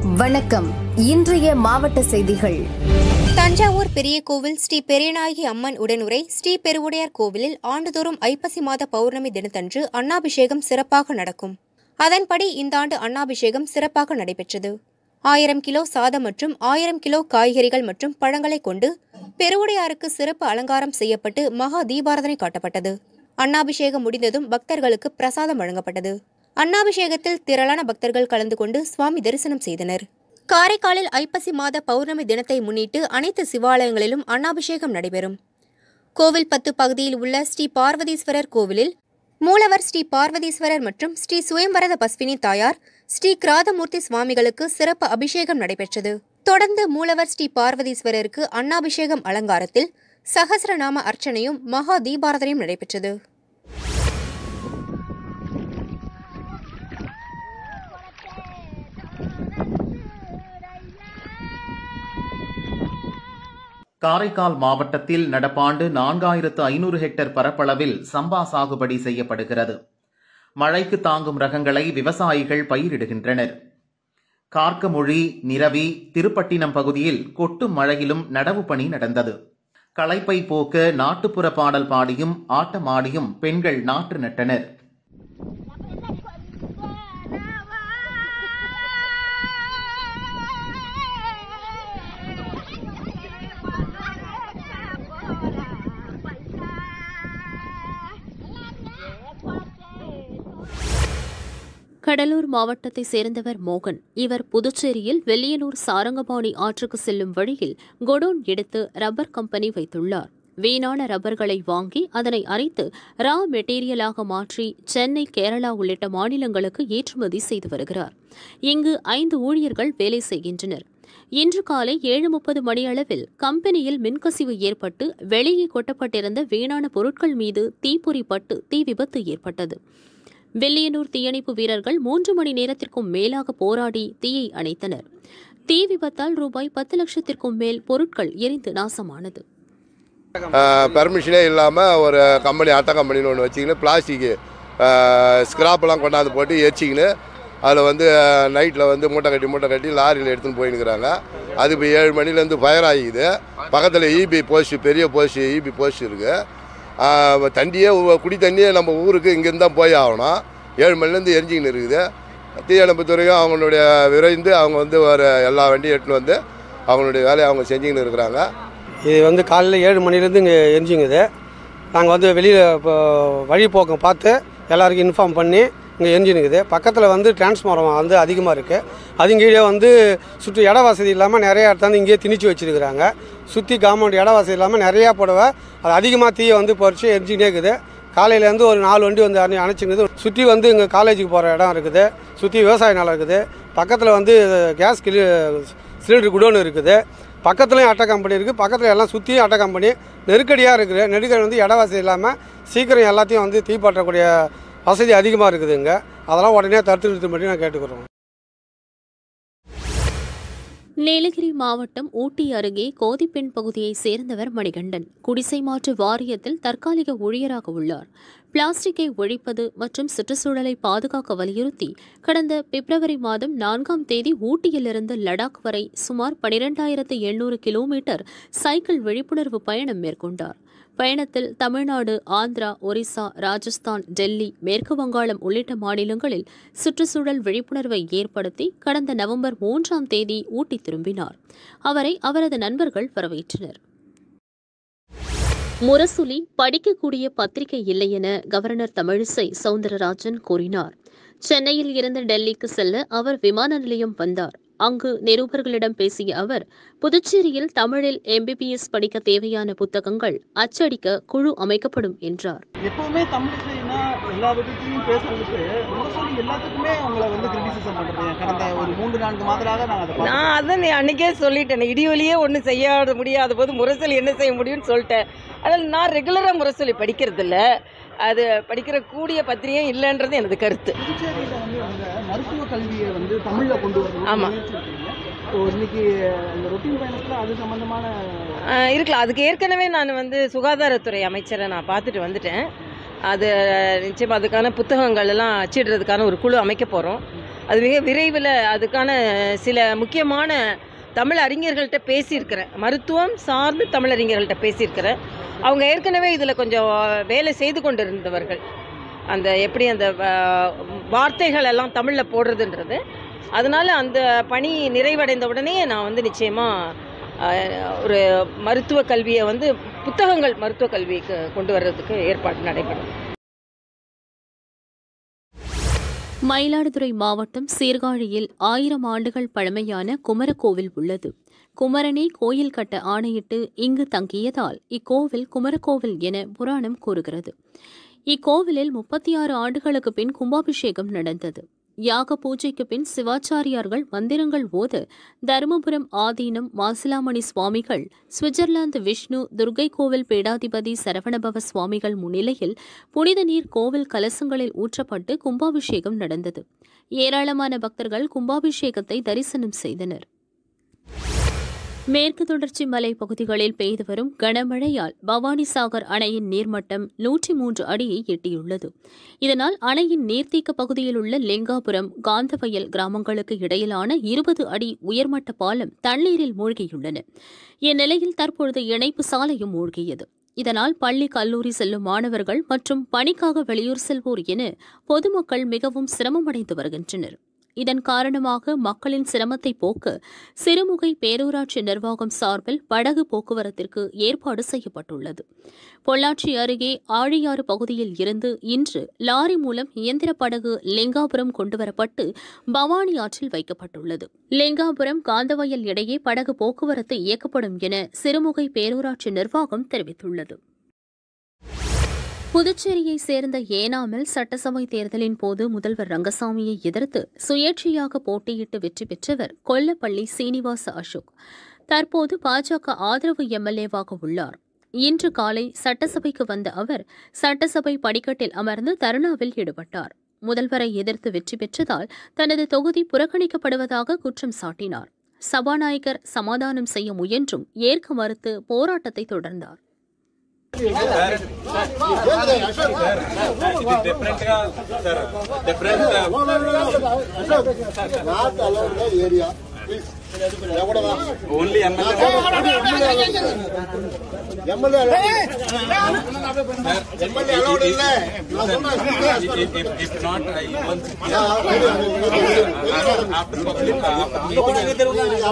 வணக்கம் இன்றைய மாவட்ட செய்திகள் தஞ்சாவூர் பெரிய கோவில் ஸ்ரீ பெரியநாயகி அம்மன் உடனுரை ஸ்ரீ பெருவுடையார் கோவிலில் ஆண்டுதோறும் ஐப்பசி மாத பௌர்ணமி தினத்தன்று அன்னாபிஷேகம் சிறப்பாக நடக்கும் அதன்படி இந்த ஆண்டு அன்னாபிஷேகம் சிறப்பாக நடைபெற்றது ஆயிரம் கிலோ சாதம் மற்றும் ஆயிரம் கிலோ காய்கறிகள் மற்றும் பழங்களை கொண்டு பெருவுடையாருக்கு சிறப்பு அலங்காரம் செய்யப்பட்டு மகா தீபாரதனை காட்டப்பட்டது அன்னாபிஷேகம் முடிந்ததும் பக்தர்களுக்கு பிரசாதம் வழங்கப்பட்டது அன்னாபிஷேகத்தில் திரளான பக்தர்கள் கலந்து கொண்டு சுவாமி தரிசனம் செய்தனர் காரைக்காலில் ஐப்பசி மாத பௌர்ணமி தினத்தை முன்னிட்டு அனைத்து சிவாலயங்களிலும் அன்னாபிஷேகம் நடைபெறும் கோவில் பத்து பகுதியில் உள்ள ஸ்ரீ பார்வதீஸ்வரர் கோவிலில் மூலவர் ஸ்ரீ பார்வதீஸ்வரர் மற்றும் ஸ்ரீ சுயம்பரத பஸ்வினி தாயார் ஸ்ரீ கிராதமூர்த்தி சுவாமிகளுக்கு சிறப்பு அபிஷேகம் நடைபெற்றது தொடர்ந்து மூலவர் ஸ்ரீ பார்வதீஸ்வரருக்கு அன்னாபிஷேகம் அலங்காரத்தில் சகசிரநாம அர்ச்சனையும் மகா தீபாரதனையும் நடைபெற்றது காரைக்கால் மாவட்டத்தில் நடப்பாண்டு நான்காயிரத்து ஐநூறு ஹெக்டேர் பரப்பளவில் சம்பா சாகுபடி செய்யப்படுகிறது மழைக்கு தாங்கும் ரகங்களை விவசாயிகள் பயிரிடுகின்றனர் கார்க்கமொழி நிரவி திருப்பட்டினம் பகுதியில் கொட்டும் மழையிலும் நடவு பணி நடந்தது களைப்பை போக்க நாட்டுப்புற பாடல் பாடியும் ஆட்டமாடியும் பெண்கள் நாற்று நட்டனர் கடலூர் மாவட்டத்தை சேர்ந்தவர் மோகன் இவர் புதுச்சேரியில் வெள்ளியனூர் சாரங்கபாணி ஆற்றுக்கு செல்லும் வழியில் கொடோன் எடுத்து ரப்பர் கம்பெனி வைத்துள்ளார் வீணான ரப்பர்களை வாங்கி அதனை அரைத்து ரா மெட்டீரியலாக மாற்றி சென்னை கேரளா உள்ளிட்ட மாநிலங்களுக்கு ஏற்றுமதி செய்து வருகிறார் இங்கு ஐந்து ஊழியர்கள் வேலை செய்கின்றனர் இன்று காலை ஏழு முப்பது மணியளவில் கம்பெனியில் மின்கசிவு ஏற்பட்டு வெளியே கொட்டப்பட்டிருந்த வீணான பொருட்கள் மீது தீப்பொறி பட்டு தீ விபத்து ஏற்பட்டது வெள்ளியனூர் தீயணைப்பு வீரர்கள் மூன்று மணி நேரத்திற்கும் மேலாக போராடி தீயை அணைத்தனர் தீ விபத்தால் ரூபாய் பத்து லட்சத்திற்கும் மேல் பொருட்கள் எரிந்து நாசமானது பெர்மிஷனே இல்லாமல் ஒரு கம்பெனி அட்டை கம்பெனின்னு ஒன்று வச்சிக்கின்னு பிளாஸ்டிக்கு ஸ்கிராப்பெல்லாம் கொண்டாந்து போட்டு எரிச்சிக்கின்னு அதில் வந்து நைட்டில் வந்து மூட்டை கட்டி மூட்டை கட்டி லாரியில் எடுத்துன்னு போயின்னுக்குறாங்க அது இப்போ ஏழு மணிலேருந்து ஃபயர் ஆகிக்குது பக்கத்தில் இபி போஸ்ட் பெரிய போஸ்ட் இபி போஸ்ட் இருக்குது தண்ணியே உ- குடி தண்ணியே நம்ம ஊருக்கு இங்கேருந்து தான் போய் ஆகணும் ஏழு மணிலேருந்து எரிஞ்சிக்கின்னு இருக்குது தீயணைப்புத்துறையும் அவங்களுடைய விரைந்து அவங்க வந்து ஒரு எல்லா வண்டியும் எடுத்துன்னு வந்து அவங்களுடைய வேலையை அவங்க செஞ்சுக்கின்னு இருக்கிறாங்க இது வந்து காலையில் ஏழு மணிலேருந்து இங்கே எரிஞ்சிங்குது நாங்கள் வந்து வெளியில் இப்போ வழிப்போக்கம் பார்த்து எல்லாருக்கும் இன்ஃபார்ம் பண்ணி இங்கே எரிஞ்சினுக்குது பக்கத்தில் வந்து டிரான்ஸ்ஃபார்மர் வந்து அதிகமாக இருக்குது அது கீழே வந்து சுற்றி இட வசதி இல்லாமல் நிறைய இடத்தாந்து இங்கேயே திணிச்சு வச்சுருக்குறாங்க சுற்றி காம்பவுண்ட் இட வசதி இல்லாமல் நிறையா புடவை அது அதிகமாக தீயை வந்து பொறிச்சு எரிஞ்சிக்கிட்டே இருக்குது காலையிலேருந்து ஒரு நாலு வண்டி வந்து அணி அணைச்சிங்குது சுற்றி வந்து இங்கே காலேஜுக்கு போகிற இடம் இருக்குது சுற்றி விவசாய நிலம் இருக்குது பக்கத்தில் வந்து கேஸ் கிளி சிலிண்டர் குடோன் இருக்குது பக்கத்துலேயும் அட்டை கம்பெனி இருக்குது பக்கத்தில் எல்லாம் சுற்றியும் அட்டை கம்பெனி நெருக்கடியாக இருக்குது நெருக்கடி வந்து இட வசதி இல்லாமல் சீக்கிரம் எல்லாத்தையும் வந்து தீப்பற்றக்கூடிய வசதி அதிகமாக இருக்குது இங்கே அதெல்லாம் உடனே தடுத்து நிறுத்தும்படி நான் கேட்டுக்கிறோம் நீலகிரி மாவட்டம் ஊட்டி அருகே கோதிப்பெண் பகுதியைச் சேர்ந்தவர் மணிகண்டன் குடிசை மாற்று வாரியத்தில் தற்காலிக ஊழியராக உள்ளார் பிளாஸ்டிக்கை ஒழிப்பது மற்றும் சுற்றுச்சூழலை பாதுகாக்க வலியுறுத்தி கடந்த பிப்ரவரி மாதம் நான்காம் தேதி ஊட்டியிலிருந்து லடாக் வரை சுமார் பனிரெண்டாயிரத்து எண்ணூறு கிலோமீட்டர் சைக்கிள் விழிப்புணர்வு பயணம் மேற்கொண்டார் பயணத்தில் தமிழ்நாடு ஆந்திரா ஒரிசா ராஜஸ்தான் டெல்லி மேற்கு வங்காளம் உள்ளிட்ட மாநிலங்களில் சுற்றுச்சூழல் விழிப்புணர்வை ஏற்படுத்தி கடந்த நவம்பர் மூன்றாம் தேதி ஊட்டி திரும்பினார் அவரை அவரது நண்பர்கள் வரவேற்றனர் முரசொலி படிக்கக்கூடிய பத்திரிகை இல்லை என கவர்னர் தமிழிசை சவுந்தரராஜன் கூறினார் சென்னையில் இருந்து டெல்லிக்கு செல்ல அவர் விமான நிலையம் வந்தார் அங்கு நிருபர்களிடம் பேசிய அவர் புதுச்சேரியில் தமிழில் எம்பிபிஎஸ் படிக்க தேவையான புத்தகங்கள் அச்சடிக்க குழு அமைக்கப்படும் என்றார் எப்பவுமே தமிழ்னா எல்லா விதத்திலையும் பேசுறதுக்கு முரசொலி எல்லாத்துக்குமே அவங்கள வந்து கிரிட்டிசிசம் பண்றது கடந்த ஒரு மூன்று நான்கு மாதங்களாக நாங்கள் அதை நான் அதான் நீ அன்னைக்கே சொல்லிட்டேன் இடியொலியே ஒன்றும் செய்ய முடியாத போது முரசொலி என்ன செய்ய முடியும்னு சொல்லிட்டேன் ஆனால் நான் ரெகுலராக முரசொலி படிக்கிறது இல்ல அது படிக்கிற கூடிய பத்திரிகையும் இல்லைன்றது எனது கருத்து புதுச்சேரியில வந்து அவங்க மருத்துவ கல்வியை வந்து தமிழ்ல கொண்டு வரணும் ஆமா. ஸோ இன்னைக்கு இந்த ரொட்டீன் பயணத்துல அது சம்பந்தமான ஆஹ் இருக்கலாம் அதுக்கு ஏற்கனவே நான் வந்து சுகாதாரத்துறை அமைச்சரை நான் பார்த்துட்டு வந்துட்டேன் அது நிச்சயமாக அதுக்கான புத்தகங்கள் எல்லாம் அச்சிடுறதுக்கான ஒரு குழு அமைக்க போகிறோம் அது மிக விரைவில் அதுக்கான சில முக்கியமான தமிழ் அறிஞர்கள்ட்ட பேசியிருக்கிறேன் மருத்துவம் சார்ந்து தமிழறிஞர்கள்ட்ட பேசியிருக்கிறேன் அவங்க ஏற்கனவே இதில் கொஞ்சம் வேலை செய்து கொண்டிருந்தவர்கள் அந்த எப்படி அந்த அஹ், வார்த்தைகள் எல்லாம் தமிழில் போடுறதுன்றது அதனால அந்த பணி நிறைவடைந்த உடனே நான் வந்து நிச்சயமாக ஒரு மருத்துவ கல்வியை வந்து புத்தகங்கள் மருத்துவ கல்விக்கு கொண்டு வர்றதுக்கு ஏற்பாடு நடைபெறும் மயிலாடுதுறை மாவட்டம் சீர்காழியில் ஆயிரம் ஆண்டுகள் பழமையான குமரகோவில் உள்ளது குமரனே கோயில் கட்ட ஆணையிட்டு இங்கு தங்கியதால் இக்கோவில் குமரகோவில் என புராணம் கூறுகிறது இக்கோவிலில் முப்பத்தி ஆறு ஆண்டுகளுக்கு பின் கும்பாபிஷேகம் நடந்தது யாக பூஜைக்கு பின் சிவாச்சாரியார்கள் மந்திரங்கள் ஓத தருமபுரம் ஆதீனம் மாசிலாமணி சுவாமிகள் சுவிட்சர்லாந்து விஷ்ணு துர்கை கோவில் பீடாதிபதி சரவணபவ சுவாமிகள் முன்னிலையில் புனித நீர் கோவில் கலசங்களில் ஊற்றப்பட்டு கும்பாபிஷேகம் நடந்தது ஏராளமான பக்தர்கள் கும்பாபிஷேகத்தை தரிசனம் செய்தனர் மேற்கு தொடர்ச்சி மலை பகுதிகளில் பெய்து வரும் கனமழையால் பவானிசாகர் அணையின் நீர்மட்டம் நூற்றி மூன்று அடியை எட்டியுள்ளது இதனால் அணையின் நீர்த்தேக்க பகுதியில் உள்ள லிங்காபுரம் காந்தவயல் கிராமங்களுக்கு இடையிலான இருபது அடி உயர்மட்ட பாலம் தண்ணீரில் மூழ்கியுள்ளன இந்நிலையில் தற்பொழுது இணைப்பு சாலையும் மூழ்கியது இதனால் பள்ளி கல்லூரி செல்லும் மாணவர்கள் மற்றும் பணிக்காக வெளியூர் செல்வோர் என பொதுமக்கள் மிகவும் சிரமமடைந்து வருகின்றனர் இதன் காரணமாக மக்களின் சிரமத்தை போக்க சிறுமுகை பேரூராட்சி நிர்வாகம் சார்பில் படகு போக்குவரத்திற்கு ஏற்பாடு செய்யப்பட்டுள்ளது பொள்ளாச்சி அருகே ஆழியாறு பகுதியில் இருந்து இன்று லாரி மூலம் இயந்திர படகு லிங்காபுரம் கொண்டுவரப்பட்டு பவானி ஆற்றில் வைக்கப்பட்டுள்ளது லிங்காபுரம் காந்தவயல் இடையே படகு போக்குவரத்து இயக்கப்படும் என சிறுமுகை பேரூராட்சி நிர்வாகம் தெரிவித்துள்ளது புதுச்சேரியை சேர்ந்த ஏனாமில் சட்டசபை தேர்தலின் போது முதல்வர் ரங்கசாமியை எதிர்த்து சுயேட்சையாக போட்டியிட்டு வெற்றி பெற்றவர் கொல்லப்பள்ளி சீனிவாச அசோக் தற்போது பாஜக ஆதரவு எம்எல்ஏவாக உள்ளார் இன்று காலை சட்டசபைக்கு வந்த அவர் சட்டசபை படிக்கட்டில் அமர்ந்து தர்ணாவில் ஈடுபட்டார் முதல்வரை எதிர்த்து வெற்றி பெற்றதால் தனது தொகுதி புறக்கணிக்கப்படுவதாக குற்றம் சாட்டினார் சபாநாயகர் சமாதானம் செய்ய முயன்றும் ஏற்க மறுத்து போராட்டத்தை தொடர்ந்தார் only if not I once after public after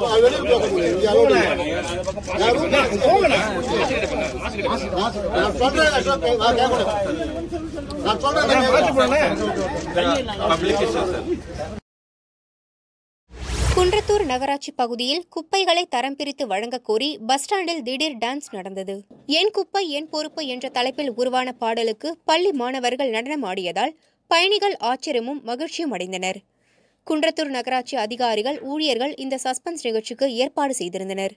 public issue sir Kundrathur நகராட்சி பகுதியில் குப்பைகளை தரம் பிரித்து வழங்கக் கோரி பஸ் ஸ்டாண்டில் திடீர் டான்ஸ் நடந்தது என் குப்பை என் பொறுப்பு என்ற தலைப்பில் உருவான பாடலுக்கு பள்ளி மாணவர்கள் நடனம் ஆடியதால் பயணிகள் ஆச்சரியமும் மகிழ்ச்சியும் அடைந்தனர் குன்றத்தூர் நகராட்சி அதிகாரிகள் ஊழியர்கள் இந்த சஸ்பென்ஸ் நிகழ்ச்சிக்கு ஏற்பாடு செய்திருந்தனர்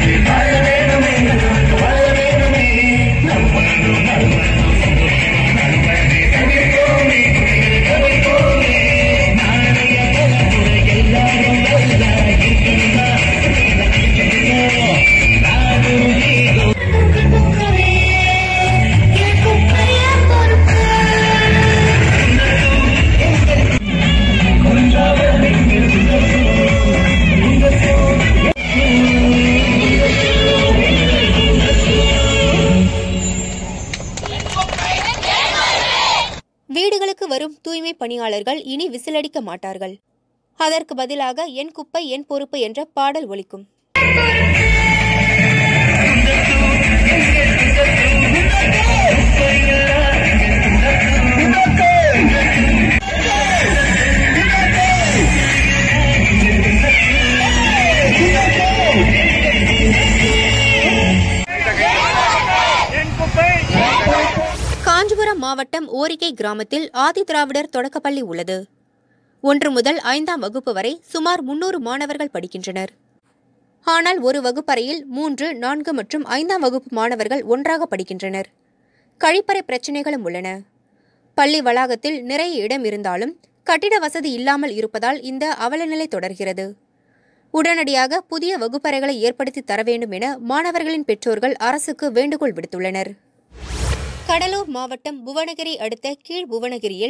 வீடுகளுக்கு வரும் தூய்மை பணியாளர்கள் இனி விசிலடிக்க மாட்டார்கள் அதற்கு பதிலாக என் குப்பை என் பொறுப்பு என்ற பாடல் ஒலிக்கும் காஞ்சிபுரம் மாவட்டம் ஓரிகை கிராமத்தில் ஆதி திராவிடர் தொடக்கப்பள்ளி உள்ளது ஒன்று முதல் ஐந்தாம் வகுப்பு வரை சுமார் முன்னூறு மாணவர்கள் படிக்கின்றனர் ஆனால் ஒரு வகுப்பறையில் மூன்று நான்கு மற்றும் ஐந்தாம் வகுப்பு மாணவர்கள் ஒன்றாக படிக்கின்றனர் கழிப்பறை பிரச்சினைகளும் உள்ளன பள்ளி வளாகத்தில் நிறைய இடம் இருந்தாலும் கட்டிட வசதி இல்லாமல் இருப்பதால் இந்த அவலநிலை தொடர்கிறது உடனடியாக புதிய வகுப்பறைகளை ஏற்படுத்தி தர வேண்டும் என மாணவர்களின் பெற்றோர்கள் அரசுக்கு வேண்டுகோள் விடுத்துள்ளனர் கடலூர் மாவட்டம் புவனகிரி அடுத்த கீழ் புவனகிரியில்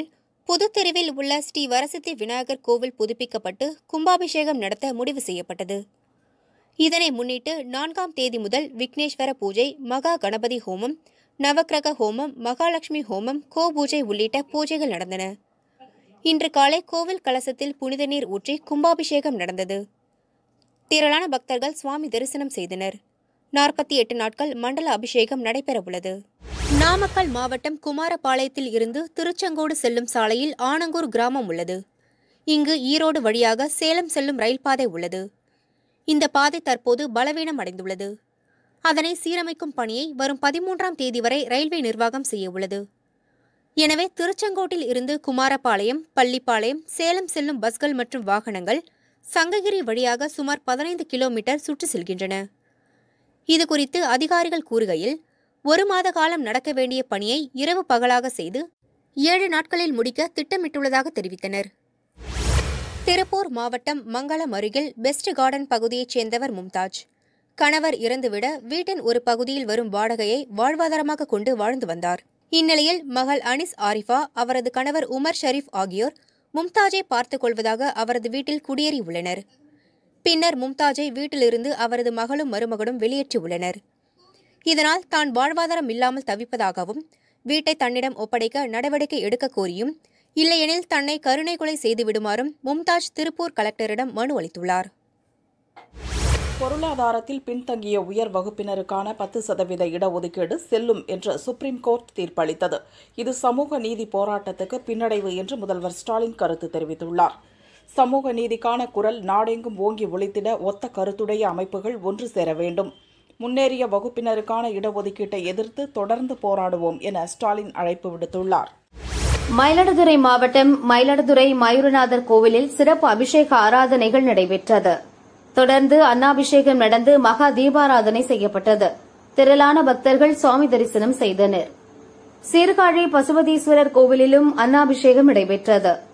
புதுத்தெருவில் உள்ள ஸ்ரீ வரசித்தி விநாயகர் கோவில் புதுப்பிக்கப்பட்டு கும்பாபிஷேகம் நடத்த முடிவு செய்யப்பட்டது இதனை முன்னிட்டு நான்காம் தேதி முதல் விக்னேஸ்வர பூஜை மகா கணபதி ஹோமம் நவக்கிரக ஹோமம் மகாலட்சுமி ஹோமம் கோ பூஜை உள்ளிட்ட பூஜைகள் நடந்தன இன்று காலை கோவில் கலசத்தில் புனித நீர் ஊற்றி கும்பாபிஷேகம் நடந்தது திரளான பக்தர்கள் சுவாமி தரிசனம் செய்தனர் நாற்பத்தி எட்டு நாட்கள் மண்டல அபிஷேகம் நடைபெறவுள்ளது நாமக்கல் மாவட்டம் குமாரபாளையத்தில் இருந்து திருச்செங்கோடு செல்லும் சாலையில் ஆனங்கூர் கிராமம் உள்ளது இங்கு ஈரோடு வழியாக சேலம் செல்லும் ரயில் பாதை உள்ளது இந்த பாதை தற்போது பலவீனம் அடைந்துள்ளது அதனை சீரமைக்கும் பணியை வரும் பதிமூன்றாம் தேதி வரை ரயில்வே நிர்வாகம் செய்ய உள்ளது எனவே திருச்செங்கோட்டில் இருந்து குமாரபாளையம் பள்ளிப்பாளையம் சேலம் செல்லும் பஸ்கள் மற்றும் வாகனங்கள் சங்ககிரி வழியாக சுமார் பதினைந்து கிலோமீட்டர் சுற்றி செல்கின்றன இதுகுறித்து அதிகாரிகள் கூறுகையில் ஒரு மாத காலம் நடக்க வேண்டிய பணியை இரவு பகலாக செய்து ஏழு நாட்களில் முடிக்க திட்டமிட்டுள்ளதாக தெரிவித்தனர் திருப்பூர் மாவட்டம் மங்களம் அருகில் பெஸ்ட் கார்டன் பகுதியைச் சேர்ந்தவர் மும்தாஜ் கணவர் இறந்துவிட வீட்டின் ஒரு பகுதியில் வரும் வாடகையை வாழ்வாதாரமாக கொண்டு வாழ்ந்து வந்தார் இந்நிலையில் மகள் அனிஸ் ஆரிஃபா அவரது கணவர் உமர் ஷரீப் ஆகியோர் மும்தாஜை பார்த்துக் கொள்வதாக அவரது வீட்டில் குடியேறியுள்ளனர் பின்னர் மும்தாஜை வீட்டிலிருந்து அவரது மகளும் மருமகனும் வெளியேற்றியுள்ளனர் இதனால் தான் வாழ்வாதாரம் இல்லாமல் தவிப்பதாகவும் வீட்டை தன்னிடம் ஒப்படைக்க நடவடிக்கை எடுக்க கோரியும் இல்லையெனில் தன்னை கருணை கொலை செய்து விடுமாறும் மும்தாஜ் திருப்பூர் கலெக்டரிடம் மனு அளித்துள்ளார் பொருளாதாரத்தில் பின்தங்கிய உயர் வகுப்பினருக்கான பத்து சதவீத இடஒதுக்கீடு செல்லும் என்று சுப்ரீம் கோர்ட் தீர்ப்பளித்தது இது சமூக நீதி போராட்டத்துக்கு பின்னடைவு என்று முதல்வர் ஸ்டாலின் கருத்து தெரிவித்துள்ளார் சமூக நீதிக்கான குரல் நாடெங்கும் ஓங்கி ஒழித்திட ஒத்த கருத்துடைய அமைப்புகள் ஒன்று சேர வேண்டும் முன்னேறிய வகுப்பினருக்கான இடஒதுக்கீட்டை எதிர்த்து தொடர்ந்து போராடுவோம் என ஸ்டாலின் அழைப்பு விடுத்துள்ளார் மயிலாடுதுறை மாவட்டம் மயிலாடுதுறை மயூரநாதர் கோவிலில் சிறப்பு அபிஷேக ஆராதனைகள் நடைபெற்றது தொடர்ந்து அன்னாபிஷேகம் நடந்து மகா தீபாராதனை செய்யப்பட்டது திரளான பக்தர்கள் சுவாமி தரிசனம் செய்தனர் சீர்காழி பசுபதீஸ்வரர் கோவிலிலும் அன்னாபிஷேகம் நடைபெற்றது